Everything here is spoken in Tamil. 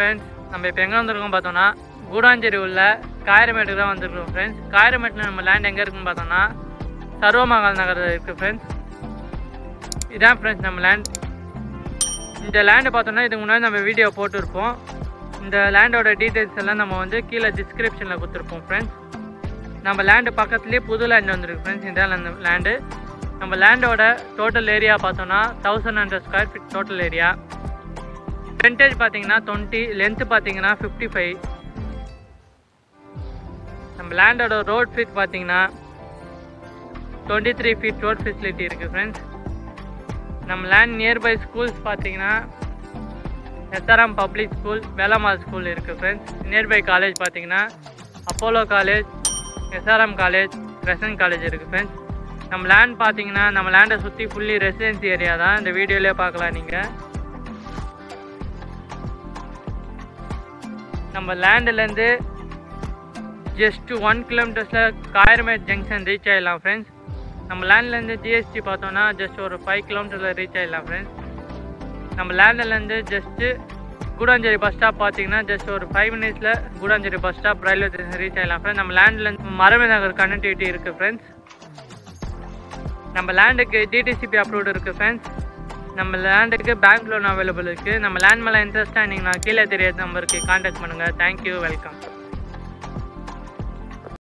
ஃப்ரெண்ட்ஸ் நம்ம இப்போ எங்கே வந்திருக்கோம் பார்த்தோன்னா கூடாஞ்சேரி உள்ள காயரமேட்டுக்கு தான் வந்திருக்கோம் ஃப்ரெண்ட்ஸ் காயரமேட்டில் நம்ம லேண்ட் எங்கே இருக்குன்னு பார்த்தோன்னா சர்வமகால் நகர் இருக்குது ஃப்ரெண்ட்ஸ் இதான் ஃப்ரெண்ட்ஸ் நம்ம லேண்ட் இந்த லேண்டை பார்த்தோன்னா இதுக்கு முன்னாடி நம்ம வீடியோ போட்டிருப்போம் இந்த லேண்டோட டீட்டெயில்ஸ் எல்லாம் நம்ம வந்து கீழே டிஸ்கிரிப்ஷனில் கொடுத்துருப்போம் ஃப்ரெண்ட்ஸ் நம்ம லேண்டு பக்கத்துலேயே புது லேண்ட் வந்திருக்கு ஃப்ரெண்ட்ஸ் இதான் அந்த லேண்டு நம்ம லேண்டோட டோட்டல் ஏரியா பார்த்தோன்னா thousand hundred square feet total area frontage பார்த்தீங்கன்னா டுவெண்ட்டி லென்த்து பார்த்தீங்கன்னா ஃபிஃப்டி ஃபைவ் நம்ம லேண்டோட ரோட் ஃபீட் பார்த்தீங்கன்னா twenty three feet road facility இருக்குது ஃப்ரெண்ட்ஸ் நம்ம லேண்ட் நியர்பை ஸ்கூல்ஸ் பார்த்தீங்கன்னா SRM public school Velammal school இருக்குது ஃப்ரெண்ட்ஸ் நியர்பை காலேஜ் பார்த்தீங்கன்னா அப்போலோ காலேஜ் எஸ்ஆர்எம் காலேஜ் ரெசன் காலேஜ் இருக்குது ஃப்ரெண்ட்ஸ் நம்ம லேண்ட் பார்த்தீங்கன்னா நம்ம லேண்டை சுற்றி ஃபுல்லி ரெசிடென்சி ஏரியா தான் இந்த வீடியோலேயே பார்க்கலாம் நீங்கள் நம்ம லேண்டுலேருந்து ஜஸ்ட் ஒன் கிலோமீட்டர்ஸில் காயர்மேட் ஜங்ஷன் ரீச் ஆகிடலாம் ஃப்ரெண்ட்ஸ் நம்ம லேண்ட்லேருந்து ஜிஎஸ்டி பார்த்தோன்னா ஜஸ்ட் ஒரு ஃபைவ் கிலோமீட்டரில் ரீச் ஆகிடலாம் ஃப்ரெண்ட்ஸ் நம்ம லேண்ட்லேருந்து ஜஸ்ட்டு கூடாஞ்சேரி பஸ் ஸ்டாப் பார்த்தீங்கன்னா ஜஸ்ட் ஒரு ஃபைவ் மினிட்ஸில் Guduvancheri bus stop railway station reach ஆகிடலாம் ஃப்ரெண்ட்ஸ் நம்ம லேண்ட்லேருந்து மரமே நகர் கனெக்டிவிட்டி இருக்குது ஃப்ரெண்ட்ஸ் நம்ம லேண்டுக்கு டிடிசிபி அப்ரூவ்டு இருக்குது ஃப்ரெண்ட்ஸ் நம்ம லேண்டுக்கு பேங்க் லோன் அவைலபிள் இருக்குது நம்ம லேண்ட் மேலே இன்ட்ரெஸ்ட்டாக நீங்கள் நான் கீழே தெரியாத நம்பருக்கு காண்டாக்ட் பண்ணுங்கள் தேங்க்யூ வெல்கம்